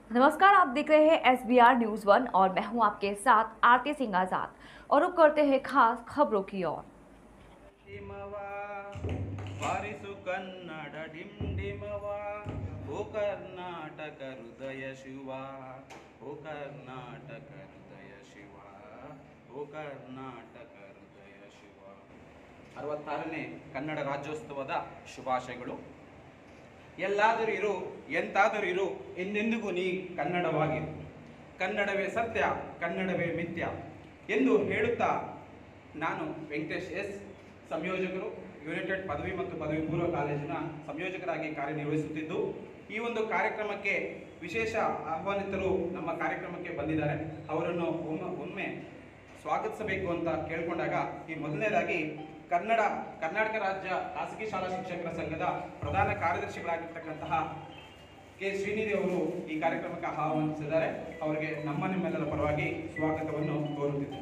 नमस्कार आप देख रहे हैं S B R news one और मैं हूं आपके साथ आरती सिंह आजाद और रुक करते हैं खास खबरों की ओर ಡಿಮವ ಬಾರಿಸು ಕನ್ನಡ ಡಿಮ್ ಡಿಮವ ಓ ಕರ್ನಾಟಕ ಹೃದಯ ಶಿವ ಓ ಕರ್ನಾಟಕ ಹೃದಯ ಶಿವ ಓ ಕರ್ನಾಟಕ ಹೃದಯ ಶಿವ ಅರವತ್ತಾರನೇ ಕನ್ನಡ ರಾಜ್ಯೋತ್ಸವದ ಶುಭಾಶಯಗಳು ಎಲ್ಲಾದರೂ ಇರು ಎಂತಾದರೂ ಇರು ಎಂದೆಂದಿಗೂ ನೀ ಕನ್ನಡವಾಗಿ ಕನ್ನಡವೇ ಸತ್ಯ ಕನ್ನಡವೇ ಮಿಥ್ಯ ಎಂದು ಹೇಳುತ್ತಾ ನಾನು ವೆಂಕಟೇಶ್ ಎಸ್ ಸಂಯೋಜಕರು ಯುನೈಟೆಡ್ ಪದವಿ ಮತ್ತು ಪದವಿ ಪೂರ್ವ ಕಾಲೇಜಿನ ಸಂಯೋಜಕರಾಗಿ ಕಾರ್ಯನಿರ್ವಹಿಸುತ್ತಿದ್ದು ಈ ಒಂದು ಕಾರ್ಯಕ್ರಮಕ್ಕೆ ವಿಶೇಷ ಆಹ್ವಾನಿತರು ನಮ್ಮ ಕಾರ್ಯಕ್ರಮಕ್ಕೆ ಬಂದಿದ್ದಾರೆ ಅವರನ್ನು ಒಮ್ಮೆ ಒಮ್ಮೆ ಸ್ವಾಗತಿಸಬೇಕು ಅಂತ ಕೇಳ್ಕೊಂಡಾಗ ಈ ಮೊದಲನೇದಾಗಿ ಕನ್ನಡ ಕರ್ನಾಟಕ ರಾಜ್ಯ ಖಾಸಗಿ ಶಾಲಾ ಶಿಕ್ಷಕರ ಸಂಘದ ಪ್ರಧಾನ ಕಾರ್ಯದರ್ಶಿಗಳಾಗಿರ್ತಕ್ಕಂತಹ ಕೆ ಶ್ರೀನಿಧಿ ಅವರು ಈ ಕಾರ್ಯಕ್ರಮಕ್ಕೆ ಆಹ್ವಾನಿಸಿದ್ದಾರೆ ಅವರಿಗೆ ನಮ್ಮ ನಿಮ್ಮೆಲ್ಲರ ಪರವಾಗಿ ಸ್ವಾಗತವನ್ನು ಕೋರುತ್ತಿದ್ದೇನೆ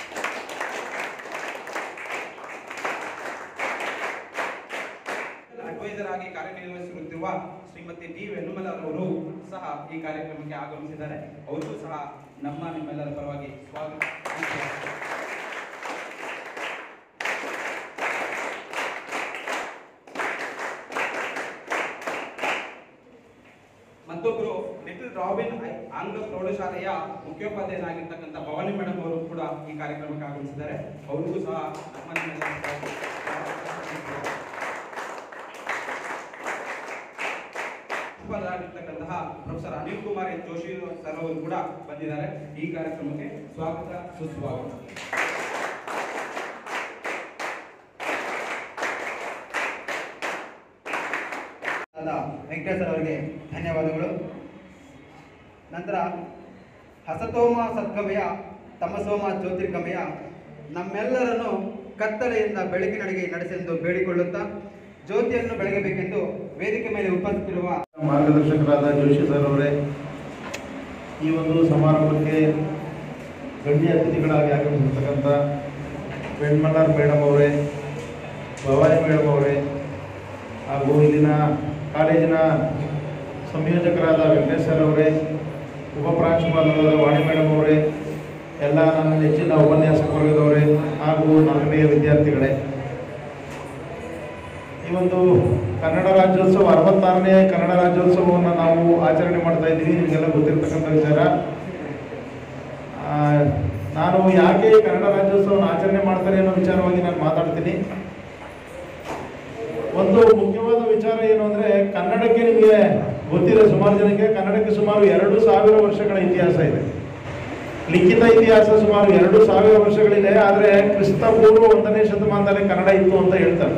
ಅಡ್ವೈಸರ್ ಆಗಿ ಕಾರ್ಯನಿರ್ವಹಿಸುತ್ತಿರುವ ಶ್ರೀಮತಿ ಡಿ ವೆನ್ನುಮಲ ಅವರು ಸಹ ಈ ಕಾರ್ಯಕ್ರಮಕ್ಕೆ ಆಗಮಿಸಿದ್ದಾರೆ ಅವರಿಗೂ ಸಹ ನಮ್ಮ ನಿಮ್ಮೆಲ್ಲರ ಪರವಾಗಿ ಸ್ವಾಗತ ಮತ್ತೊಬ್ಬರು ಲಿಟಲ್ ರಾಬಿನ್ ಐ- ಆಂಗ್ಲ ಪ್ರೌಢಶಾಲೆಯ ಮುಖ್ಯೋಪಾಧ್ಯಾಯರಾಗಿರ್ತಕ್ಕಂಥ ಭವಾನಿ ಮೇಡಮ್ ಅವರು ಕೂಡ ಈ ಕಾರ್ಯಕ್ರಮಕ್ಕೆ ಆಗಮಿಸಿದ್ದಾರೆ ಅವರಿಗೂ ಸಹ ನಮ್ಮ ನಿಮ್ಮೆಲ್ಲರ ಪರವಾಗಿ ಸ್ವಾಗತ. ಪ್ರಾಂಶುಪಾಲರಾಗಿರ್ತಕ್ಕಂತಹ professor Anil Kumar N Joshi sir ಅವರು ಕೂಡ ಬಂದಿದ್ದಾರೆ ಈ ಕಾರ್ಯಕ್ರಮಕ್ಕೆ ಸ್ವಾಗತ ಸುಸ್ವಾಗತ ಆದ ವೆಂಕಟೇಶ್ವರ ಅವರಿಗೆ ಧನ್ಯವಾದಗಳು ನಂತರ ಹಸತೋಮ ಸದ್ಗಮಯ ತಮಸೋಮ ಜ್ಯೋತಿರ್ಗಮಯ ನಮ್ಮೆಲ್ಲರನ್ನು ಕತ್ತಲೆಯಿಂದ ಬೆಳಕಿನಡೆಗೆ ನಡೆಸೆಂದು ಬೇಡಿಕೊಳ್ಳುತ್ತಾ ಜ್ಯೋತಿಯನ್ನು ಬೆಳಗಬೇಕೆಂದು ವೇದಿಕೆ ಮೇಲೆ ಉಪಸ್ಥಿತಿರುವ ಮಾರ್ಗದರ್ಶಕರಾದ ಜೋಶಿ ಸರ್ ಅವರೇ ಈ ಒಂದು ಸಮಾರಂಭಕ್ಕೆ ಗಣ್ಯ ಅತಿಥಿಗಳಾಗಿ ಆಗಮಿಸಿರ್ತಕ್ಕಂಥ ವೆಣ್ಮಣ್ಣಾರ್ ಮೇಡಮ್ ಅವರೇ ಭವಾನಿ ಮೇಡಮ್ ಅವರೇ ಹಾಗೂ ಇಲ್ಲಿನ ಕಾಲೇಜಿನ ಸಂಯೋಜಕರಾದ ವೆಂಕಟೇಶ್ ಸರ್ ಅವರೇ ಉಪ ಪ್ರಾಂಶುಪಾಲರಾದ ವಾಣಿ ಮೇಡಮ್ ಅವರೇ ಎಲ್ಲ ನನ್ನ ನೆಚ್ಚಿನ ಉಪನ್ಯಾಸಕ ವರ್ಗದವರೇ ಹಾಗೂ ನಾಲ್ಕನೆಯ ವಿದ್ಯಾರ್ಥಿಗಳೇ ಈ ಒಂದು ಕನ್ನಡ ರಾಜ್ಯೋತ್ಸವ ಅರವತ್ತಾರನೇ ಕನ್ನಡ ರಾಜ್ಯೋತ್ಸವವನ್ನು ನಾವು ಆಚರಣೆ ಮಾಡ್ತಾ ಇದ್ದೀವಿ ನಿಮಗೆಲ್ಲ ಗೊತ್ತಿರ್ತಕ್ಕಂಥ ವಿಚಾರ ಆ, ನಾನು ಯಾಕೆ ಕನ್ನಡ ರಾಜ್ಯೋತ್ಸವವನ್ನು ಆಚರಣೆ ಮಾಡ್ತಾರೆ ಅನ್ನೋ ವಿಚಾರವಾಗಿ ನಾನು ಮಾತಾಡ್ತೀನಿ ಒಂದು ಮುಖ್ಯವಾದ ವಿಚಾರ ಏನು ಅಂದರೆ ಕನ್ನಡಕ್ಕೆ ನಿಮಗೆ ಗೊತ್ತಿದೆ ಸುಮಾರು ಜನಕ್ಕೆ ಕನ್ನಡಕ್ಕೆ ಸುಮಾರು ಎರಡು ಸಾವಿರ ವರ್ಷಗಳ ಇತಿಹಾಸ ಇದೆ ಲಿಖಿತ ಇತಿಹಾಸ ಸುಮಾರು ಎರಡು ಸಾವಿರ ವರ್ಷಗಳಿದೆ ಆದರೆ ಕ್ರಿಸ್ತ ಪೂರ್ವ ಒಂದನೇ ಶತಮಾನದಲ್ಲಿ ಕನ್ನಡ ಇತ್ತು ಅಂತ ಹೇಳ್ತಾರೆ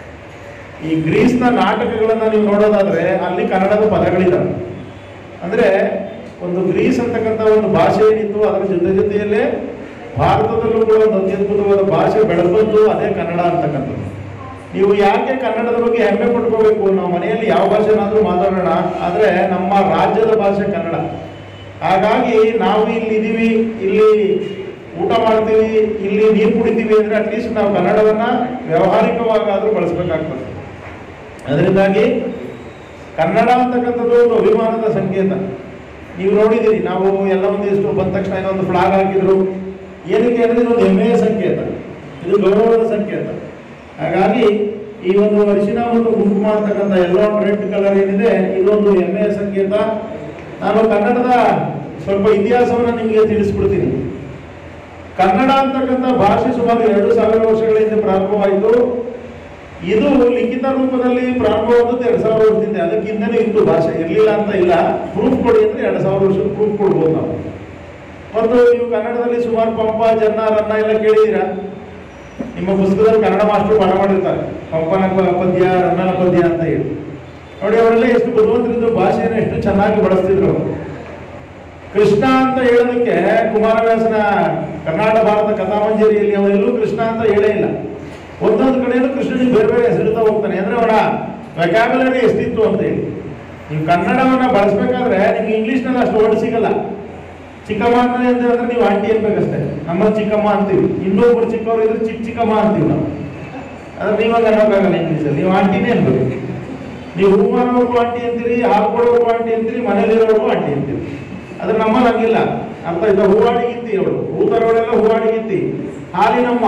ಈ ಗ್ರೀಸ್ನ ನಾಟಕಗಳನ್ನ ನೀವು ನೋಡೋದಾದ್ರೆ ಅಲ್ಲಿ ಕನ್ನಡದ ಪದಗಳಿದಾವೆ ಅಂದ್ರೆ ಒಂದು ಗ್ರೀಸ್ ಅಂತಕ್ಕಂಥ ಒಂದು ಭಾಷೆ ಏನಿತ್ತು ಅದರ ಜೊತೆ ಜೊತೆಯಲ್ಲೇ ಭಾರತದಲ್ಲೂ ಕೂಡ ಒಂದು ಅತ್ಯದ್ಭುತವಾದ ಭಾಷೆ ಬೆಳೆದದ್ದು ಅದೇ ಕನ್ನಡ ಅಂತಕ್ಕಂಥದ್ದು ನೀವು ಯಾಕೆ ಕನ್ನಡದ ಬಗ್ಗೆ ಹೆಮ್ಮೆ ಪಡ್ಕೋಬೇಕು ನಾವು ಮನೆಯಲ್ಲಿ ಯಾವ ಭಾಷೆನಾದ್ರೂ ಮಾತಾಡೋಣ ಆದರೆ ನಮ್ಮ ರಾಜ್ಯದ ಭಾಷೆ ಕನ್ನಡ ಹಾಗಾಗಿ ನಾವು ಇಲ್ಲಿ ಇದೀವಿ ಇಲ್ಲಿ ಊಟ ಮಾಡ್ತೀವಿ ಇಲ್ಲಿ ನೀರು ಕುಡಿತೀವಿ ಅಂದ್ರೆ ಅಟ್ಲೀಸ್ಟ್ ನಾವು ಕನ್ನಡವನ್ನ ವ್ಯಾವಹಾರಿಕವಾಗಾದ್ರೂ ಬಳಸಬೇಕಾಗ್ತದೆ ಅದರಿಂದಾಗಿ ಕನ್ನಡ ಅಂತಕ್ಕಂಥದ್ದು ಒಂದು ಅಭಿಮಾನದ ಸಂಕೇತ ನೀವು ನೋಡಿದ್ದೀರಿ ನಾವು ಎಲ್ಲ ಒಂದಿಷ್ಟು ಬಂದ ತಕ್ಷಣ ಏನೋ ಒಂದು ಫ್ಲಾಗ್ ಹಾಕಿದ್ರು ಏನಕ್ಕೆ ಅಂದರೆ ಇದೊಂದು ಹೆಮ್ಮೆಯ ಸಂಕೇತ ಇದು ಗೌರವದ ಸಂಕೇತ ಹಾಗಾಗಿ ಈ ಒಂದು ಅರಿಶಿನ ಮತ್ತು ಕುಂಕುಮ ಅಂತಕ್ಕಂಥ ಎಲ್ಲೋ ರೆಡ್ ಕಲರ್ ಏನಿದೆ ಇದೊಂದು ಹೆಮ್ಮೆಯ ಸಂಕೇತ ನಾನು ಕನ್ನಡದ ಸ್ವಲ್ಪ ಇತಿಹಾಸವನ್ನು ನಿಮಗೆ ತಿಳಿಸ್ಬಿಡ್ತೀನಿ ಕನ್ನಡ ಅಂತಕ್ಕಂಥ ಭಾಷೆ ಸುಮಾರು ಎರಡು ಸಾವಿರ ವರ್ಷಗಳ ಹಿಂದೆ ಪ್ರಾರಂಭವಾಯಿತು ಇದು ಲಿಖಿತ ರೂಪದಲ್ಲಿ ಪ್ರಾರಂಭವಾದದ್ದು ಎರಡು ಸಾವಿರ ವರ್ಷದಿಂದ ಅದಕ್ಕಿಂತಲೇ ಇತ್ತು ಭಾಷೆ ಇರಲಿಲ್ಲ ಅಂತ ಇಲ್ಲ ಪ್ರೂಫ್ ಕೊಡಿ ಅಂದ್ರೆ ಎರಡು ಸಾವಿರ ವರ್ಷದ ಪ್ರೂಫ್ ಕೊಡ್ಬೋದು ನಾವು ಮತ್ತು ನೀವು ಕನ್ನಡದಲ್ಲಿ ಸುಮಾರು ಪಂಪ ಜನ್ನ ರನ್ನ ಎಲ್ಲ ಕೇಳಿದ್ದೀರಾ ನಿಮ್ಮ ಪುಸ್ತಕದಲ್ಲಿ ಕನ್ನಡ ಮಾಸ್ಟರ್ ಪಾಠ ಮಾಡಿರ್ತಾರೆ ಪಂಪನ ಪ- ಪದ್ಯ ರನ್ನನ ಪದ್ಯ ಅಂತ ಹೇಳಿ ನೋಡಿ ಅವರೆಲ್ಲ ಎಷ್ಟು ಬುದ್ಧಿವಂತರಿದ್ರು ಭಾಷೆಯನ್ನು ಎಷ್ಟು ಚೆನ್ನಾಗಿ ಬಳಸ್ತಿದ್ರು ಅವರು. ಕೃಷ್ಣ ಅಂತ ಹೇಳೋದಕ್ಕೆ ಕುಮಾರವ್ಯಾಸನ ಕರ್ನಾಟಕ ಭಾರತ ಕಥಾಮಂಜರಿಯಲ್ಲಿ ಅವರೆಲ್ಲೂ ಕೃಷ್ಣ ಅಂತ ಹೇಳೇ ಇಲ್ಲ ಒಂದೊಂದು ಕಡೆಯಲ್ಲೂ ಕೃಷ್ಣನಿಗೆ ಬೇರೆ ಬೇರೆ ಹೆಸರಿತಾ ಹೋಗ್ತಾನೆ ಅಂದ್ರೆ ಅವನ ವ್ಯಾಕ್ಯಾಬುಲರಿ ಎಷ್ಟಿತ್ತು ಅಂತ ಹೇಳಿ ನೀವು ಕನ್ನಡವನ್ನ ಬಳಸ್ಬೇಕಾದ್ರೆ ನಿಮ್ಗೆ ಇಂಗ್ಲೀಷ್ನಲ್ಲಿ ಅಷ್ಟು ವರ್ಡ್ ಸಿಗಲ್ಲ ಚಿಕ್ಕಮ್ಮ ಅಂದ್ರೆ ಅಂತ ಹೇಳಿದ್ರೆ ನೀವು ಆಂಟಿ ಅನ್ಬೇಕಷ್ಟೇ ನಮ್ಮ ಚಿಕ್ಕಮ್ಮ ಅಂತೀವಿ ಇನ್ನೊಬ್ರು ಚಿಕ್ಕವ್ರು ಇದ್ರೆ ಚಿಕ್ಕ ಚಿಕ್ಕಮ್ಮ ಅಂತೀವಿ ನಾವು ಅದ್ರ ನೀವಾಗ ಅನ್ನೋಕ್ಕಾಗಲ್ಲ ಇಂಗ್ಲೀಷಲ್ಲಿ ನೀವು ಆಂಟಿನೇ ಅನ್ಬೇಕು ನೀವು ಹೂ ಮಾರೋರ್ಗೂ ಆಂಟಿ ಅಂತೀರಿ ಹಾಲು ಕೊಡೋರ್ಗೂ ಆಂಟಿ ಅಂತೀರಿ ಮನೇಲಿರೋರ್ಗೂ ಆಂಟಿ ಅಂತೀರಿ ಅದ್ರ ನಮ್ಮಲ್ಲಿ ಹಂಗಿಲ್ಲ ಅರ್ಥ ಆಯ್ತಾ ಹೂವಾಡಿಗಿತ್ತಿ ಅವಳು ಹೂ ತರೋಳೆಲ್ಲ ಹೂವಾಡಿಗಿತ್ತಿ ಹಾಲಿನಮ್ಮ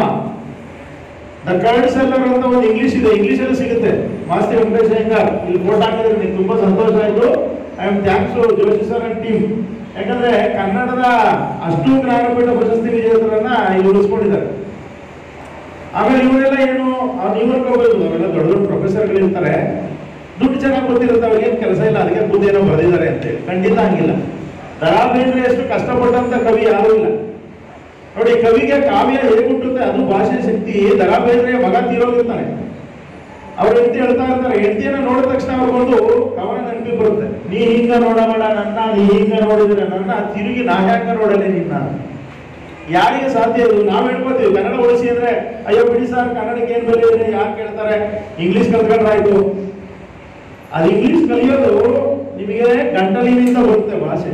ದ ಕರ್ಡ್ ಸೆಲ್ಲರ್ ಅಂತ ಒಂದು ಇಂಗ್ಲಿಷ್ ಇದೆ ಇಂಗ್ಲಿಷ್ ಅಲ್ಲಿ ಸಿಗುತ್ತೆ ಮಾಸ್ತಿ ವೆಂಕಟೇಶ್ ಅಯ್ಯಂಗಾರ್ ಇಲ್ಲಿ ಫೋಟೋ ಹಾಕಿದ್ರೆ ನಿಮ್ಗೆ ತುಂಬಾ ಸಂತೋಷ ಆಯ್ತು I am thanks Joshi sir and team ಯಾಕಂದ್ರೆ ಕನ್ನಡದ ಅಷ್ಟು ಜ್ಞಾನಪೀಠ ಪ್ರಶಸ್ತಿ ವಿಜೇತರನ್ನ ಇಲ್ಲಿ ಉಳಿಸ್ಕೊಂಡಿದ್ದಾರೆ ಆಮೇಲೆ ಇವರೆಲ್ಲ ಏನು ನೀವು ಅನ್ಕೋಬಹುದು ಅವೆಲ್ಲ ದೊಡ್ಡ ದೊಡ್ಡ ಪ್ರೊಫೆಸರ್ಗಳಿರ್ತಾರೆ ದುಡ್ಡು ಚೆನ್ನಾಗಿ ಗೊತ್ತಿರುತ್ತೆ ಅವ್ರಿಗೆ ಏನು ಕೆಲಸ ಇಲ್ಲ ಅದಕ್ಕೆ ಖುದ್ದು ಏನೋ ಬರೆದಿದ್ದಾರೆ ಅಂತೇಳಿ ಖಂಡಿತ ಹಂಗಿಲ್ಲ ದರಾ ಬೇಂದ್ರೆ ಎಷ್ಟು ಕಷ್ಟಪಟ್ಟಂತ ಕವಿ ಯಾರೂ ಇಲ್ಲ ನೋಡಿ ಕವಿಗೆ ಕಾವ್ಯ ಹೇಗೆ ಹುಟ್ಟುತ್ತೆ ಅದು ಭಾಷೆ ಶಕ್ತಿ ದರಾ ಬೇಂದ್ರೆ ಮಗ ತೀರೋಗಿರ್ತಾನೆ ಅವ್ರ ಹೆಂಡತಿ ಹೇಳ್ತಾ ಇರ್ತಾರೆ ಹೆಂಡತಿಯನ್ನ ನೋಡಿದ ತಕ್ಷಣ ಅವ್ರು ಬಂದು ಕವನ ನೆನಪಿ ಬರುತ್ತೆ ನೀ ಹಿಂಗ ನೋಡಬೇಡ ನನ್ನ ನೀ ಹಿಂಗ ನೋಡಿದ್ರೆ ನನ್ನ ತಿರುಗಿ ನಾ ಹ್ಯಾಂಗ ನೋಡಲಿ ನಿನ್ನ ಯಾರಿಗೆ ಸಾಧ್ಯ ಇದು ನಾವ್ ಹೇಳ್ಕೊತೀವಿ ಕನ್ನಡ ಉಳಿಸಿ ಅಂದ್ರೆ ಅಯ್ಯೋ ಬಿಡಿ ಸರ್ ಕನ್ನಡಕ್ಕೆ ಏನ್ ಬೆಲೆ ಇದೆ ಯಾಕೆ ಕೇಳ್ತಾರೆ ಇಂಗ್ಲಿಷ್ ಕಲ್ತ್ಕೊಂಡ್ರಾಯ್ತು ಅದು ಇಂಗ್ಲಿಷ್ ಕಲಿಯೋದು ನಿಮಗೆ ಗಂಟಲಿನಿಂದ ಬರುತ್ತೆ ಭಾಷೆ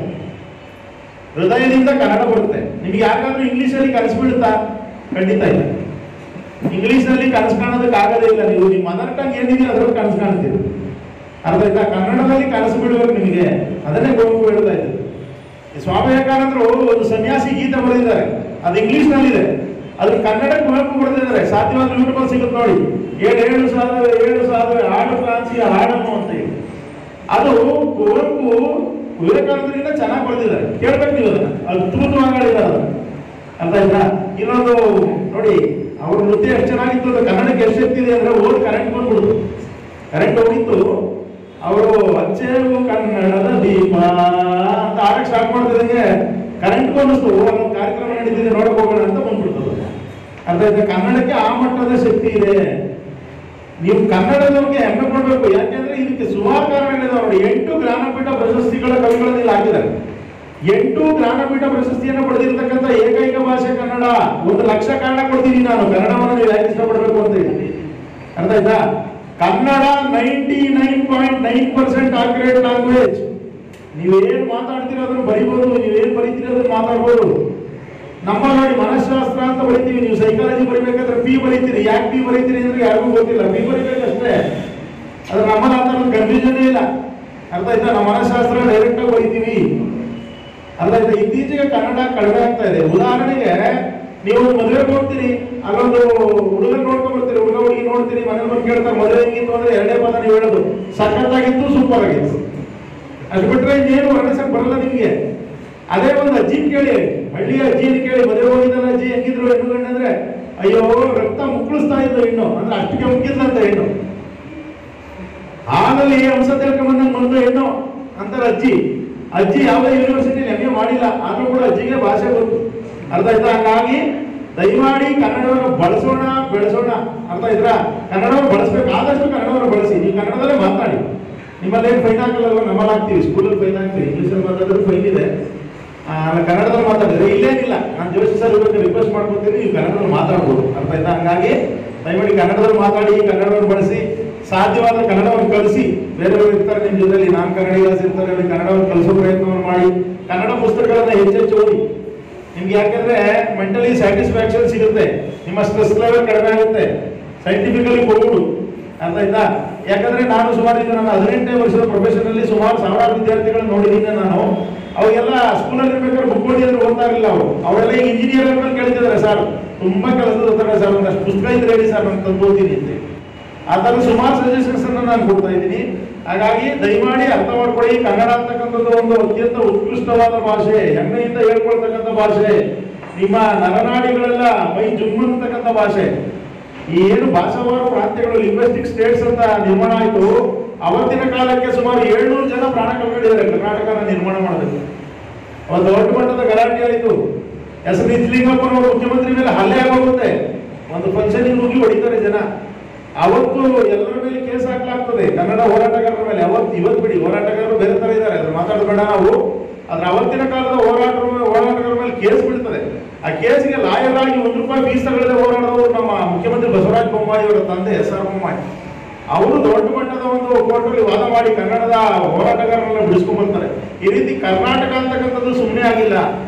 ಹೃದಯದಿಂದ ಕನ್ನಡ ಬರುತ್ತೆ ನಿಮ್ಗೆ ಯಾಕಾದ್ರೂ ಇಂಗ್ಲಿಷ್ ಅಲ್ಲಿ ಕಲಿಸ್ಬಿಡುತ್ತಾ ಖಂಡಿತ ಇಲ್ಲ ಇಂಗ್ಲಿಷ್ ನಲ್ಲಿ ಕನಸು ಕಾಣೋದಕ್ಕೆ ಆಗೋದೇ ಇಲ್ಲ ನೀವು ನಿಮ್ಮ ಮದರ್ ಟಂಗ್ ಏನಿದೆ ಅದ್ರಲ್ಲಿ ಕನಸು ಕಾಣ್ತೀರಿ ಅರ್ಥ ಆಯ್ತಾ ಕನ್ನಡದಲ್ಲಿ ಕನಸು ಬಿಡ್ಬೇಕು ನಿಮಗೆ ಅದನ್ನೇ ಕುವೆಂಪು ಹೇಳ್ತಾ ಇದ್ದು ಈ ಸ್ವಾಮಿ ವಿವೇಕಾನಂದರು ಒಂದು ಸನ್ಯಾಸಿ ಗೀತೆ ಬರೆದಿದ್ದಾರೆ ಅದು ಇಂಗ್ಲಿಷ್ ನಲ್ಲಿದೆ ಅದ್ರ ಕನ್ನಡ ಕುವೆಂಪು ಬರೆದಿದ್ದಾರೆ ಸಾಧ್ಯವಾದ್ರೆ ಯೂಟ್ಯೂಬ್ ಸಿಗುತ್ತೆ ನೋಡಿ ಏಳು ಏಳು ಸಾವಿರ ಏಳು ಸಾವಿರ ಹಾಡು ಫ್ರಾನ್ಸಿಯ ಹಾಡನ್ನು ಅಂತ ಹೇಳಿ ಅದು ಕುವೆಂಪು ವಿವೇಕಾನಂದರಿಂದ ಚೆನ್ನಾಗಿ ಬರೆದಿದ್ದಾರೆ ಕೇಳ್ಬೇಕು ನೀವು ಅದನ್ನ ಅದ್ಭುತವಾಗಿ ಹೇಳಿದ್ದಾರೆ ಅದನ್ನ ಅರ್ಥ ಆಯ್ತಾ ಇನ್ನೊಂದು ನೋಡಿ ಅವ್ರ ನೃತ್ಯ ಎಷ್ಟು ಚೆನ್ನಾಗಿತ್ತು ಅಂದ್ರೆ ಕನ್ನಡಕ್ಕೆ ಎಷ್ಟು ಎಷ್ಟಿದೆ ಅಂದ್ರೆ ಓದ್ ಕರೆಂಟ್ ಬಂದ್ಬಿಡ್ತು ಕರೆಂಟ್ ಹೋಗಿತ್ತು ಅವರು ಅಚ್ಚೇವು ಕನ್ನಡದ ದೀಪ ಅಂತ ಆಡಕ್ ಸ್ಟಾರ್ಟ್ ಮಾಡ್ತಿದಂಗೆ ಕರೆಂಟ್ ಬಂದಿಸ್ತು ಅಲ್ಲೊಂದು ಕಾರ್ಯಕ್ರಮ ನಡೀತಿದೆ ನೋಡಕ್ ಹೋಗೋಣ ಅಂತ ಬಂದ್ಬಿಡ್ತದೆ ಅರ್ಥ ಆಯ್ತಾ ಕನ್ನಡಕ್ಕೆ ಆ ಮಟ್ಟದ ಶಕ್ತಿ ಇದೆ ನೀವು ಕನ್ನಡದವ್ರಿಗೆ ಹೆಮ್ಮೆ ಪಡ್ಬೇಕು ಯಾಕೆಂದ್ರೆ ಇದಕ್ಕೆ ಸುಮಾರು ಕಾರಣಗಳಿದಾವೆ ನೋಡಿ ಎಂಟು ಜ್ಞಾನಪೀಠ ಪ್ರಶಸ್ತಿಗಳ ಕವಿಗಳನ್ನು ಇಲ್ಲಿ ಹಾಕಿದ್ದಾರೆ ಎಂಟು ಜ್ಞಾನಪೀಠ ಪ್ರಶಸ್ತಿಯನ್ನು ಪಡೆದಿರ್ತಕ್ಕಂಥ ಏಕೈಕ ಭಾಷೆ ಕನ್ನಡ ಒಂದು ಲಕ್ಷ ಕಾರಣ ಕೊಡ್ತೀನಿ ನಾನು ಕನ್ನಡವನ್ನು ನೀವು ಯಾಕೆ ಇಷ್ಟಪಡಬೇಕು ಅಂತ ಹೇಳಿ ಅರ್ಥ ಆಯ್ತಾ Kannada ninety nine point nine percent accurate language ನೀವೇನ್ ಮಾತಾಡ್ತೀರೋ ಅದನ್ನು ಬರಿಬೋದು ನೀವೇನ್ ಬರೀತೀರೋ ಅದನ್ನು ಮಾತಾಡ್ಬೋದು ನಮ್ಮ ನೋಡಿ ಮನಃಶಾಸ್ತ್ರ ಅಂತ ಬರಿತೀವಿ ನೀವು ಸೈಕಾಲಜಿ ಬರಿಬೇಕಾದ್ರೆ ಪಿ ಬರೀತೀರಿ ಯಾಕೆ ಪಿ ಬರೀತೀರಿ ಅಂದ್ರೆ ಯಾರಿಗೂ ಗೊತ್ತಿಲ್ಲ ಪಿ ಬರಿಬೇಕಷ್ಟೇ ಅದು ನಮ್ಮಲ್ಲಿ ಆ ಥರದ ಕನ್ಫ್ಯೂಷನ್ ಇಲ್ಲ ಅರ್ಥ ಆಯ್ತಾ ನಮ್ಮ ಮನಃಶಾಸ್ತ್ರ ಡೈರೆಕ್ಟ್ ಆಗಿ ಬರಿತೀವಿ ಅರ್ಥ ಆಯ್ತಾ ಇತ್ತೀಚೆಗೆ ಕನ್ನಡ ಕಡಿಮೆ ಆಗ್ತಾ ಇದೆ ಉದಾಹರಣೆಗೆ ನೀವು ಒಂದು ಮದುವೆಗೆ ಹೋಗ್ತೀರಿ ಅಲ್ಲೊಂದು ಹುಡುಗನ ನೋಡ್ಕೊಂಡ್ ಬರ್ತೀರಿ ಹುಡುಗ ಹುಡುಗಿ ನೋಡ್ತೀರಿ ಮನೇಲಿ ಬಂದು ಕೇಳ್ತಾರೆ ಮದುವೆ ಹೆಂಗಿತ್ತು ಅಂದ್ರೆ ಎರಡೇ ಪದ ನೀವು ಹೇಳೋದು ಸಖತ್ತಾಗಿತ್ತು ಸೂಪರ್ ಆಗಿತ್ತು ಅದು ಬಿಟ್ರೆ ಇನ್ನೇನು ವರ್ಣಿಸಕ್ ಬರಲ್ಲ ನಿಮ್ಗೆ ಅದೇ ಒಂದು ಅಜ್ಜಿನ ಕೇಳಿ ಹಳ್ಳಿಯ ಅಜ್ಜಿನ ಕೇಳಿ ಮದುವೆ ಹೋಗಿದ್ದಲ್ಲ ಅಜ್ಜಿ ಹೆಂಗಿದ್ರು ಹೆಣ್ಣು ಗಂಡ ಅಂದ್ರೆ ಅಯ್ಯೋ ರಕ್ತ ಮುಕ್ಕಳಿಸ್ತಾ ಇದ್ದು ಹೆಣ್ಣು ಅಂದ್ರೆ ಅಷ್ಟಿಗೆ ಮುಕ್ಕಿದ್ಲಂತ ಹೆಣ್ಣು ಹಾಲಲ್ಲಿ ಅಂಶ ತಿಳ್ಕೊಂಬಂದಂಗೆ ಬಂದು ಹೆಣ್ಣು ಅಂತಾರೆ ಅಜ್ಜಿ ಅಜ್ಜಿ ಯಾವುದೇ ಯೂನಿವರ್ಸಿಟಿ ಎಂ ಎ ಮಾಡಿಲ್ಲ ಆದ್ರೂ ಕೂಡ ಅಜ್ಜಿಗೆ ಭಾಷೆ ಗೊತ್ತು ಅರ್ಥ ಆಯ್ತಾ ಹಂಗಾಗಿ ದಯಮಾಡಿ ಕನ್ನಡವನ್ನು ಬಳಸೋಣ ಬೆಳೆಸೋಣ ಅರ್ಥ ಆಯ್ತಾ ಕನ್ನಡವನ್ನು ಬಳಸ್ಬೇಕು ಆದಷ್ಟು ಕನ್ನಡವನ್ನು ಬಳಸಿ ನೀವು ಕನ್ನಡದಲ್ಲೇ ಮಾತಾಡಿ ನಿಮ್ಮಲ್ಲಿ ಏನು ಫೈನ್ ಹಾಕಲ್ಲ ನಮ್ಮಲ್ಲಿ ಹಾಕ್ತೀವಿ ಸ್ಕೂಲಲ್ಲಿ ಫೈನ್ ಹಾಕ್ತೀವಿ ಇಂಗ್ಲೀಷಲ್ಲಿ ಮಾತಾಡಿದ್ರೆ ಫೈನ್ ಇದೆ ಆ, ನಾನು ಕನ್ನಡದಲ್ಲಿ ಮಾತಾಡಿದ್ರೆ ಇಲ್ಲೇನಿಲ್ಲ ನಾನು ಜೋಶಿ ಸರ್ ಇವತ್ತು ರಿಕ್ವೆಸ್ಟ್ ಮಾಡ್ಕೊತೀನಿ ನೀವು ಕನ್ನಡದಲ್ಲಿ ಮಾತಾಡ್ಬೋದು ಅರ್ಥ ಆಯ್ತಾ ಹಂಗಾಗಿ ದಯಮಾಡಿ ಕನ್ನಡದಲ್ಲಿ ಮಾತಾಡಿ ಕನ್ನಡವನ್ನು ಬಳಸಿ ಸಾಧ್ಯವಾದ ಕನ್ನಡವನ್ನು ಕಲಿಸಿ ಬೇರೆಯವರು ಇರ್ತಾರೆ ನಿಮ್ಮ ಜೊತೆಲಿ ನಾನ್ ಕನ್ನಡಿಗರು ಇರ್ತಾರೆ ಅವ್ರಿಗೆ ಕನ್ನಡವನ್ನು ಕಲಿಸೋ ಪ್ರಯತ್ನವನ್ನು ಮಾಡಿ ಕನ್ನಡ ಪುಸ್ತಕಗಳನ್ನ ಹೆಚ್ಚೆಚ್ಚು ಓದಿ ನಿಮ್ಗೆ ಯಾಕಂದ್ರೆ ಮೆಂಟಲಿ ಸ್ಯಾಟಿಸ್ಫ್ಯಾಕ್ಷನ್ ಸಿಗುತ್ತೆ ನಿಮ್ಮ ಸ್ಟ್ರೆಸ್ ಲೆವೆಲ್ ಕಡಿಮೆ ಆಗುತ್ತೆ ಸೈಂಟಿಫಿಕಲಿ ಕೊಡುವುದು ಅರ್ಥ ಆಯ್ತಾ ಯಾಕಂದ್ರೆ ನಾನು ಸುಮಾರು ಈಗ ನನ್ನ ಹದಿನೆಂಟನೇ ವರ್ಷದ ಪ್ರೊಫೆಷನ್ ಅಲ್ಲಿ ಸುಮಾರು ಸಾವಿರಾರು ವಿದ್ಯಾರ್ಥಿಗಳನ್ನ ನೋಡಿದ್ದೀನಿ ನಾನು ಅವಾಗೆಲ್ಲ ಸ್ಕೂಲಲ್ಲಿ ಇರ್ಬೇಕಾದ್ರೆ ಬುಕ್ ಓದಿ ಅಂದ್ರೆ ಓದ್ತಾ ಇರಲಿಲ್ಲ ಅವರು ಅವರೆಲ್ಲ ಈಗ ಇಂಜಿನಿಯರ್ ಮೇಲೆ ಕೇಳ್ತಿದ್ದಾರೆ ಸರ್ ತುಂಬಾ ಕೆಲಸದ ಓದ್ತಾರೆ ಸರ್ ಒಂದಷ್ಟು ಪುಸ್ತಕ ಇದ್ರೆ ಹೇಳಿ ಸರ್ ನಾನು ತಂದು ಓದ್ತೀನಿ ಅಂತ ಆ ಥರ ಸುಮಾರು ಸಜೆಷನ್ಸ್ ಅನ್ನು ನಾನು ಕೊಡ್ತಾ ಇದ್ದೀನಿ ಹಾಗಾಗಿ ದಯಮಾಡಿ ಅರ್ಥ ಮಾಡ್ಕೊಳ್ಳಿ ಕನ್ನಡ ಅಂತಕ್ಕಂಥದ್ದು ಒಂದು ಅತ್ಯಂತ ಉತ್ಕೃಷ್ಟವಾದ ಭಾಷೆ ಹೆಮ್ಮೆಯಿಂದ ಹೇಳ್ಕೊಳ್ತಕ್ಕಂಥ ಭಾಷೆ ನಿಮ್ಮ ನರನಾಡಿಗಳೆಲ್ಲ ಮೈ ಜುಮ್ಮಂತಕ್ಕಂಥ ಭಾಷೆ ಈ ಏನು ಭಾಷಾವಾರು ಪ್ರಾಂತ್ಯಗಳು ಲಿಂಗ್ವಿಸ್ಟಿಕ್ ಸ್ಟೇಟ್ಸ್ ಅಂತ ನಿರ್ಮಾಣ ಆಯಿತು ಅವತ್ತಿನ ಕಾಲಕ್ಕೆ ಸುಮಾರು ಏಳ್ನೂರು ಜನ ಪ್ರಾಣ ಕಳ್ಕೊಂಡಿದ್ದಾರೆ ಕರ್ನಾಟಕನ ನಿರ್ಮಾಣ ಮಾಡೋದಕ್ಕೆ ಒಂದು ದೊಡ್ಡ ಮಟ್ಟದ ಗಲಾಟೆ ಆಯಿತು ಎಸ್ ನಿಜಲಿಂಗಪ್ಪನವರು ಮುಖ್ಯಮಂತ್ರಿ ಮೇಲೆ ಹಲ್ಲೆ ಆಗೋಗುತ್ತೆ ಒಂದು ಫಂಕ್ಷನ್ ಹೋಗಿ ಹೊಡಿತಾರೆ ಜನ ಅವತ್ತು ಎಲ್ಲರ ಮೇಲೆ ಕೇಸ್ ಹಾಕ್ಲಾಗ್ತದೆ ಕನ್ನಡ ಹೋರಾಟಗಾರರ ಮೇಲೆ ಅವತ್ತು ಇವತ್ತು ಬಿಡಿ ಹೋರಾಟಗಾರರು ಬೇರೆ ತರ ಇದ್ದಾರೆ ಅದ್ರ ಮಾತಾಡಬೇಡ ನಾವು ಆದ್ರೆ ಅವತ್ತಿನ ಕಾಲದ ಹೋರಾಟ ಹೋರಾಟಗಾರರ ಮೇಲೆ ಕೇಸ್ ಬಿಡ್ತದೆ ಆ ಕೇಸ್ಗೆ ಲಾಯರ್ ಆಗಿ ಒಂದು ರೂಪಾಯಿ ಫೀಸ್ ತಗೊಳ್ಳದೆ ಹೋರಾಡೋರು ನಮ್ಮ ಮುಖ್ಯಮಂತ್ರಿ ಬಸವರಾಜ ಬೊಮ್ಮಾಯಿ ಅವರ ತಂದೆ ಎಸ್ ಆರ್ ಬೊಮ್ಮಾಯಿ ಅವರು ದೊಡ್ಡ ಮಟ್ಟದ ಒಂದು ಕೋರ್ಟಲ್ಲಿ ವಾದ ಮಾಡಿ ಕನ್ನಡದ ಹೋರಾಟಗಾರರನ್ನ ಬಿಡಿಸ್ಕೊಂಡ್ ಬರ್ತಾರೆ ಈ ರೀತಿ ಕರ್ನಾಟಕ ಅಂತಕ್ಕಂಥದ್ದು ಸುಮ್ಮನೆ ಆಗಿಲ್ಲ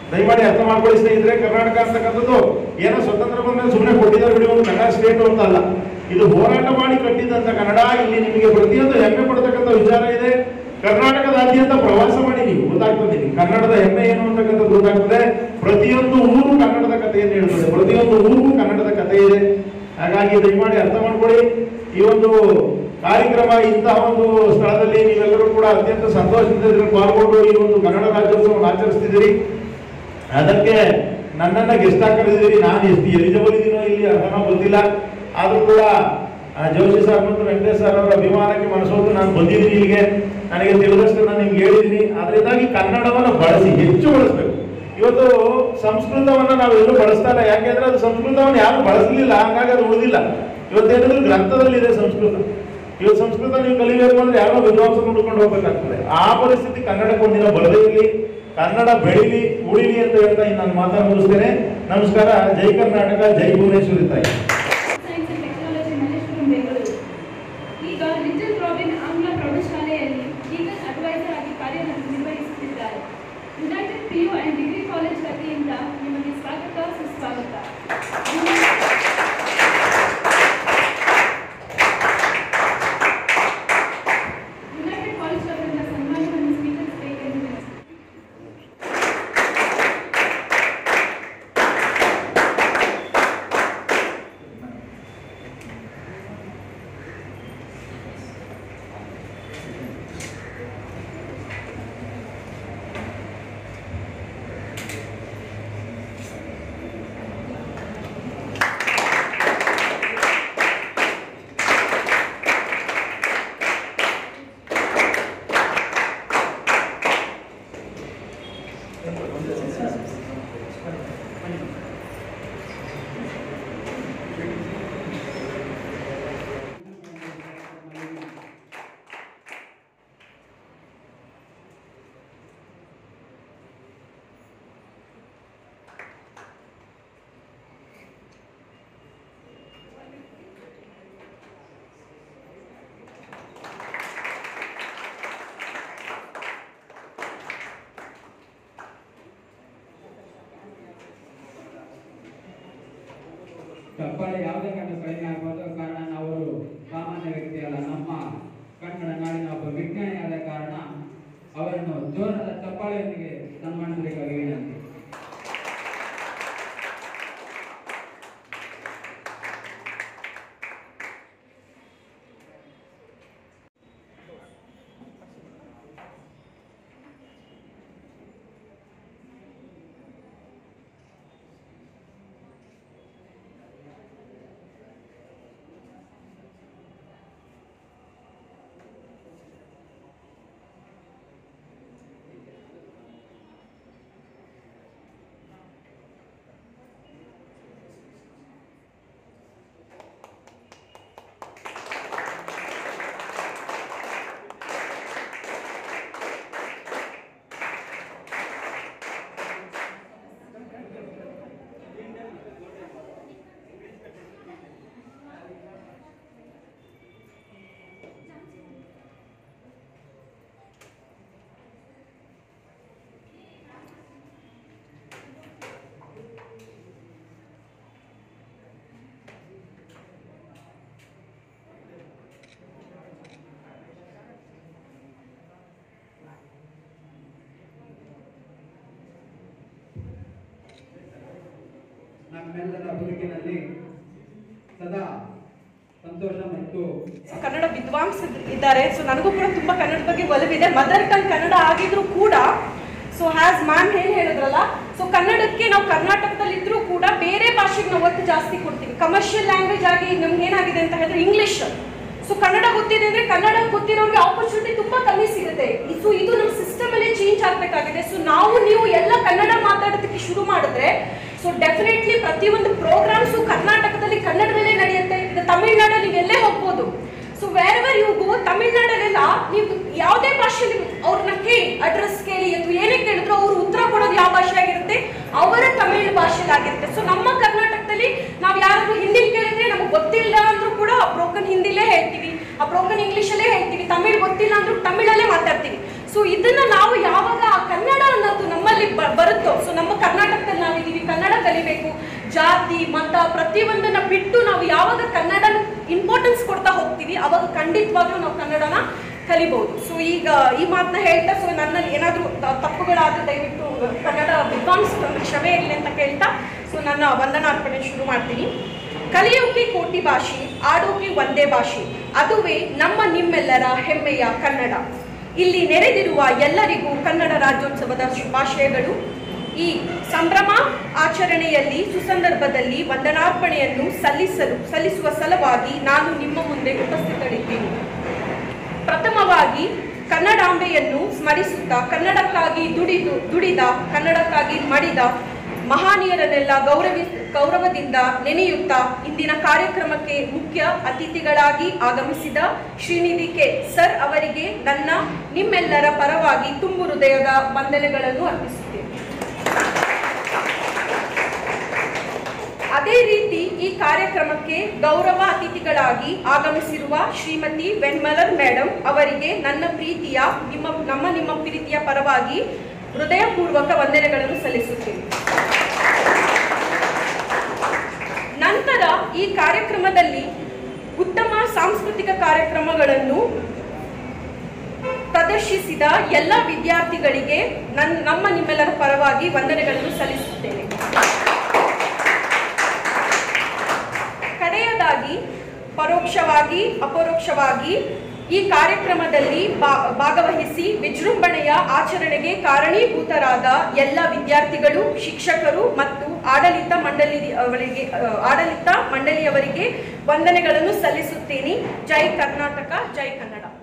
ದಯಮಾಡಿ ಅರ್ಥ ಮಾಡ್ಕೊಳ್ಳಿ ಸ್ನೇಹಿತರೆ ಕರ್ನಾಟಕ ಅಂತಕ್ಕಂಥದ್ದು ಏನೋ ಸ್ವತಂತ್ರ ಬಂದ್ರೆ ಸುಮ್ಮನೆ ಕೊಟ್ಟಿದ್ದಾರೆ ಬಿಡಿ ಒಂದು ಕನ್ನಡ ಸ್ಟೇಟ್ ಅಂತ ಅಲ್ಲ ಇದು ಹೋರಾಟ ಮಾಡಿ ಕಟ್ಟಿದಂತ ಕನ್ನಡ ಇಲ್ಲಿ ನಿಮಗೆ ಪ್ರತಿಯೊಂದು ಹೆಮ್ಮೆ ಪಡ್ತಕ್ಕಂಥ ವಿಚಾರ ಇದೆ ಕರ್ನಾಟಕದಾದ್ಯಂತ ಪ್ರವಾಸ ಮಾಡಿ ನೀವು ಗೊತ್ತಾಗ್ತದೆ ನಿಮಗೆ ಕನ್ನಡದ ಹೆಮ್ಮೆ ಏನು ಅಂತಕ್ಕಂಥದ್ದು ಗೊತ್ತಾಗ್ತದೆ ಪ್ರತಿಯೊಂದು ಊರು ಕನ್ನಡದ ಕಥೆಯನ್ನು ಹೇಳ್ತದೆ ಪ್ರತಿಯೊಂದು ಊರಿಗೂ ಕನ್ನಡದ ಕಥೆ ಇದೆ ಹಾಗಾಗಿ ದಯಮಾಡಿ ಅರ್ಥ ಮಾಡ್ಕೊಳ್ಳಿ ಈ ಒಂದು ಕಾರ್ಯಕ್ರಮ ಇಂತಹ ಒಂದು ಸ್ಥಳದಲ್ಲಿ ನೀವೆಲ್ಲರೂ ಕೂಡ ಅತ್ಯಂತ ಸಂತೋಷದಿಂದ ಇದರಲ್ಲಿ ಪಾಲ್ಗೊಂಡು ಈ ಒಂದು ಕನ್ನಡ ರಾಜ್ಯೋತ್ಸವವನ್ನು ಆಚರಿಸ್ತಿದ್ದೀರಿ ಅದಕ್ಕೆ ನನ್ನನ್ನ ಗೆಸ್ಟ್ ಆಗಿ ಕರೆದಿದ್ದೀರಿ ನಾನು ಎಷ್ಟು ಎಲಿಜಿಬಲ್ ಇದೀನೋ ಇಲ್ಲಿ ಅರ್ಹನೋ ಗೊತ್ತಿಲ್ಲ ಆದ್ರೂ ಕೂಡ ಆ, ಜೋಶಿ ಸರ್ ಮತ್ತು ವೆಂಕಟೇಶ್ ಸರ್ ಅವರ ಅಭಿಮಾನಕ್ಕೆ ಮನಸೋತು ನಾನು ಬಂದಿದ್ದೀನಿ ಇಲ್ಲಿಗೆ ನನಗೆ ತಿಳಿದಷ್ಟು ನಾನು ನಿಮ್ಗೆ ಹೇಳಿದ್ದೀನಿ ಅದರಿಂದಾಗಿ ಕನ್ನಡವನ್ನು ಬಳಸಿ ಹೆಚ್ಚು ಬಳಸಬೇಕು ಇವತ್ತು ಸಂಸ್ಕೃತವನ್ನ ನಾವು ಎಲ್ಲೂ ಬಳಸ್ತಾ ಇಲ್ಲ ಯಾಕೆಂದ್ರೆ ಅದು ಸಂಸ್ಕೃತವನ್ನು ಯಾರು ಬಳಸಲಿಲ್ಲ ಹಾಗಾಗಿ ಅದು ಉಳಿದಿಲ್ಲ ಇವತ್ತೇನಿದ್ರು ಗ್ರಂಥದಲ್ಲಿದೆ ಸಂಸ್ಕೃತ ಇವತ್ತು ಸಂಸ್ಕೃತ ನೀವು ಕಲಿಬೇಕು ಅಂದ್ರೆ ಯಾರೋ ವಿದ್ವಾಂಸ ನೋಡ್ಕೊಂಡು ಹೋಗ್ಬೇಕಾಗ್ತದೆ ಆ ಪರಿಸ್ಥಿತಿ ಕನ್ನಡಕ್ಕೆ ಒಂದಿನ ಬರದೇ ಇರಲಿ ಕನ್ನಡ ಬೆಳಿಲಿ ಉಳಿಲಿ ಅಂತ ಹೇಳ್ತಾ ಇನ್ನು ನಾನು ಮಾತನ್ನು ಮುಗಿಸ್ತೇನೆ ನಮಸ್ಕಾರ ಜೈ ಕರ್ನಾಟಕ ಜೈ ಭುವನೇಶ್ವರಿ ತಾಯಿ science and technology Malleshwaram Bengaluru ಈಗ ಲಿಟಲ್ ರಾಬಿನ್ ಆಂಗ್ಲ ಪ್ರೌಢಶಾಲೆಯಲ್ಲಿ ಲೀಗಲ್ ಅಡ್ವೈಸರ್ ಆಗಿ ಕಾರ್ಯನಿರ್ವಹಿಸುತ್ತಿದ್ದಾರೆ united PU and degree college ವತಿಯಿಂದ ನಿಮಗೆ ಸ್ವಾಗತ ಸುಸ್ವಾಗತ ಯುನೈಟೆಡ್ ಕಾಲೇಜ್ ವತಿಯಿಂದ ಸನ್ಮಾನವನ್ನು ಸ್ವೀಕರಿಸಬೇಕೆಂದು ವಿನಂತಿ. ಚಪ್ಪಾಳೆ ಯಾವುದೇ ಕಾರಣ ಕಡಿಮೆ ಆಗಬಾರ್ದು ಕಾರಣ ಅವರು ಸಾಮಾನ್ಯ ವ್ಯಕ್ತಿ ಅಲ್ಲ ನಮ್ಮ ಕನ್ನಡ ನಾಡಿನ ಒಬ್ಬ ವಿಜ್ಞಾನಿ ಆದ ಕಾರಣ ಅವರನ್ನು ಜೋರಾದ ಚಪ್ಪಾಳೆಯೊಂದಿಗೆ ಸನ್ಮಾನಿಸಬೇಕಾಗಿ ವಿನಂತಿ ನಮ್ಮೆಲ್ಲರ ಬದುಕಿನಲ್ಲಿ ಸದಾ ಸಂತೋಷ ಮತ್ತು ಕನ್ನಡ ವಿದ್ವಾಂಸರು ಇದ್ದಾರೆ ಸೊ ನನಗೂ ಕೂಡ ತುಂಬಾ ಕನ್ನಡ ಬಗ್ಗೆ ಒಲವಿದೆ ಮದರ್ ಟಂಗ್ ಕನ್ನಡ ಆಗಿದ್ರು ಕೂಡ ಸೊ ಹ್ಯಾಸ್ ಮ್ಯಾಮ್ ಏನ್ ಹೇಳಿದ್ರಲ್ಲ ಸೊ ಕನ್ನಡಕ್ಕೆ ನಾವು ಕರ್ನಾಟಕದಲ್ಲಿ ಇದ್ರೂ ಕೂಡ ಬೇರೆ ಭಾಷೆಗೆ ನಾವು ಒತ್ತು ಜಾಸ್ತಿ ಕೊಡ್ತೀವಿ ಕಮರ್ಷಿಯಲ್ ಲ್ಯಾಂಗ್ವೇಜ್ ಆಗಿ ನಮ್ಗೆ ಏನಾಗಿದೆ ಅಂತ ಹೇಳಿದ್ರೆ ಇಂಗ್ಲಿಷ್ ಸೊ ಕನ್ನಡ ಗೊತ್ತಿದೆ ಅಂದ್ರೆ ಕನ್ನಡ ಗೊತ್ತಿರೋರಿಗೆ ಆಪರ್ಚುನಿಟಿ ತುಂಬಾ ಕಮ್ಮಿ ಸಿಗುತ್ತೆ ಸೊ ಇದು ನಮ್ಮ ಸಿಸ್ಟಮ್ ಅಲ್ಲೇ ಚೇಂಜ್ ಆಗ್ಬೇಕಾಗಿದೆ ಸೊ ನಾವು ನೀವು ಎಲ್ಲ ಕನ್ನಡ ಮಾತಾಡೋದಕ್ಕೆ ಶುರು ಮಾಡಿದ್ರೆ ಸೊ ಡೆಫಿನೆಟ್ಲಿ ಪ್ರತಿಯೊಂದು ಪ್ರೋಗ್ರಾಮ್ಸು ಕರ್ನಾಟಕದಲ್ಲಿ ಕನ್ನಡದಲ್ಲೇ ನಡೆಯುತ್ತೆ ಈಗ ತಮಿಳ್ನಾಡಲ್ಲಿ ನೀವು ಎಲ್ಲೇ ಹೋಗ್ಬೋದು so wherever you go ತಮಿಳ್ನಾಡಲ್ಲೆಲ್ಲ ನೀವು ಯಾವುದೇ ಭಾಷೆಯಲ್ಲಿ ಅವ್ರನ್ನ ಕೇಳಿ ಅಡ್ರೆಸ್ ಕೇಳಿ ಅಥವಾ ಏನೇ ಕೇಳಿದ್ರು ಅವರು ಉತ್ತರ ಕೊಡೋದು ಯಾವ ಭಾಷೆ ಆಗಿರುತ್ತೆ ಅವರ ತಮಿಳ್ ಭಾಷೆಲಾಗಿರುತ್ತೆ ಸೊ ನಮ್ಮ ಕರ್ನಾಟಕದಲ್ಲಿ ನಾವು ಯಾರಾದ್ರೂ ಹಿಂದಿ ಕೇಳಿದ್ರೆ ನಮಗೆ ಗೊತ್ತಿಲ್ಲ ಅಂದ್ರೂ ಕೂಡ ಬ್ರೋಕನ್ ಹಿಂದಿಲೇ ಹೇಳ್ತೀವಿ ಆ ಬ್ರೋಕನ್ ಇಂಗ್ಲಿಷಲ್ಲೇ ಹೇಳ್ತೀವಿ ತಮಿಳ್ ಗೊತ್ತಿಲ್ಲ ಅಂದ್ರೂ ತಮಿಳಲ್ಲೇ ಮಾತಾಡ್ತೀವಿ ಸೊ ಇದನ್ನ ನಾವು ಯಾವಾಗ ಆ ಕನ್ನಡ ಅನ್ನೋದು ನಮ್ಮಲ್ಲಿ ಬ- ಬರುತ್ತೋ ಸೊ ನಮ್ಮ ಪ್ರತಿಯೊಂದನ್ನ ಬಿಟ್ಟು ನಾವು ಯಾವಾಗ ಕನ್ನಡ ಇಂಪಾರ್ಟೆನ್ಸ್ ಕೊಡ್ತಾ ಹೋಗ್ತೀವಿ ಅವಾಗ ಖಂಡಿತವಾಗ್ಲೂ ನಾವು ಕನ್ನಡನ ಕಲಿಬಹುದು ಸೊ ಈಗ ಈ ಮಾತನ್ನ ಹೇಳ್ತಾ ಸೊ ನನ್ನಲ್ಲಿ ಏನಾದರೂ ತಪ್ಪುಗಳಾದ್ರೆ ದಯವಿಟ್ಟು ಕನ್ನಡ ವಿದ್ವಾಂಸ ಕ್ಷಮೆ ಇರಲಿ ಅಂತ ಕೇಳ್ತಾ ಸೊ ನನ್ನ ವಂದನಾರ್ಪಣೆ ಶುರು ಮಾಡ್ತೀನಿ ಕಲಿಯೋಕೆ ಕೋಟಿ ಭಾಷೆ ಆಡೋಕೆ ಒಂದೇ ಭಾಷೆ ಅದುವೇ ನಮ್ಮ ನಿಮ್ಮೆಲ್ಲರ ಹೆಮ್ಮೆಯ ಕನ್ನಡ ಇಲ್ಲಿ ನೆರೆದಿರುವ ಎಲ್ಲರಿಗೂ ಕನ್ನಡ ರಾಜ್ಯೋತ್ಸವದ ಶುಭಾಶಯಗಳು ಈ ಸಂಭ್ರಮ ಆಚರಣೆಯಲ್ಲಿ ಸುಸಂದರ್ಭದಲ್ಲಿ ವಂದನಾರ್ಪಣೆಯನ್ನು ಸಲ್ಲಿಸಲು ಸಲ್ಲಿಸುವ ಸಲುವಾಗಿ ನಾನು ನಿಮ್ಮ ಮುಂದೆ ಉಪಸ್ಥಿತರಿದ್ದೀನಿ ಪ್ರಥಮವಾಗಿ ಕನ್ನಡಾಂಬೆಯನ್ನು ಸ್ಮರಿಸುತ್ತಾ ಕನ್ನಡಕ್ಕಾಗಿ ದುಡಿದು ದುಡಿದ ಕನ್ನಡಕ್ಕಾಗಿ ಮಡಿದ ಮಹಾನೀಯರನ್ನೆಲ್ಲ ಗೌರವಿ ಗೌರವದಿಂದ ನೆನೆಯುತ್ತಾ ಇಂದಿನ ಕಾರ್ಯಕ್ರಮಕ್ಕೆ ಮುಖ್ಯ ಅತಿಥಿಗಳಾಗಿ ಆಗಮಿಸಿದ ಶ್ರೀನಿಧಿ ಕೆ ಸರ್ ಅವರಿಗೆ ನನ್ನ ನಿಮ್ಮೆಲ್ಲರ ಪರವಾಗಿ ತುಂಬು ಹೃದಯದ ವಂದನೆಗಳನ್ನು ಅರ್ಪಿಸುತ್ತೇನೆ ಅದೇ ರೀತಿ ಈ ಕಾರ್ಯಕ್ರಮಕ್ಕೆ ಗೌರವ ಅತಿಥಿಗಳಾಗಿ ಆಗಮಿಸಿರುವ ಶ್ರೀಮತಿ ವೆನ್ಮಲರ್ ಮೇಡಮ್ ಅವರಿಗೆ ನನ್ನ ಪ್ರೀತಿಯ ನಿಮ್ಮ ನಮ್ಮ ನಿಮ್ಮ ಪ್ರೀತಿಯ ಪರವಾಗಿ ಹೃದಯಪೂರ್ವಕ ವಂದನೆಗಳನ್ನು ಸಲ್ಲಿಸುತ್ತೇನೆ ನಂತರ ಈ ಕಾರ್ಯಕ್ರಮದಲ್ಲಿ ಉತ್ತಮ ಸಾಂಸ್ಕೃತಿಕ ಕಾರ್ಯಕ್ರಮಗಳನ್ನು ಪ್ರದರ್ಶಿಸಿದ ಎಲ್ಲ ವಿದ್ಯಾರ್ಥಿಗಳಿಗೆ ನನ್ ನಮ್ಮ ನಿಮ್ಮೆಲ್ಲರ ಪರವಾಗಿ ವಂದನೆಗಳನ್ನು ಸಲ್ಲಿಸುತ್ತೇನೆ ಕಡೆಯದಾಗಿ ಪರೋಕ್ಷವಾಗಿ ಅಪರೋಕ್ಷವಾಗಿ ಈ ಕಾರ್ಯಕ್ರಮದಲ್ಲಿ ಬಾ- ಭಾಗವಹಿಸಿ ವಿಜೃಂಭಣೆಯ ಆಚರಣೆಗೆ ಕಾರಣೀಭೂತರಾದ ಎಲ್ಲ ವಿದ್ಯಾರ್ಥಿಗಳು ಶಿಕ್ಷಕರು ಮತ್ತು ಆಡಳಿತ ಮಂಡಳಿ ಅವರಿಗೆ ಅ, ಆಡಳಿತ ಮಂಡಳಿಯವರಿಗೆ ವಂದನೆಗಳನ್ನು ಸಲ್ಲಿಸುತ್ತೇನೆ ಜೈ ಕರ್ನಾಟಕ ಜೈ ಕನ್ನಡ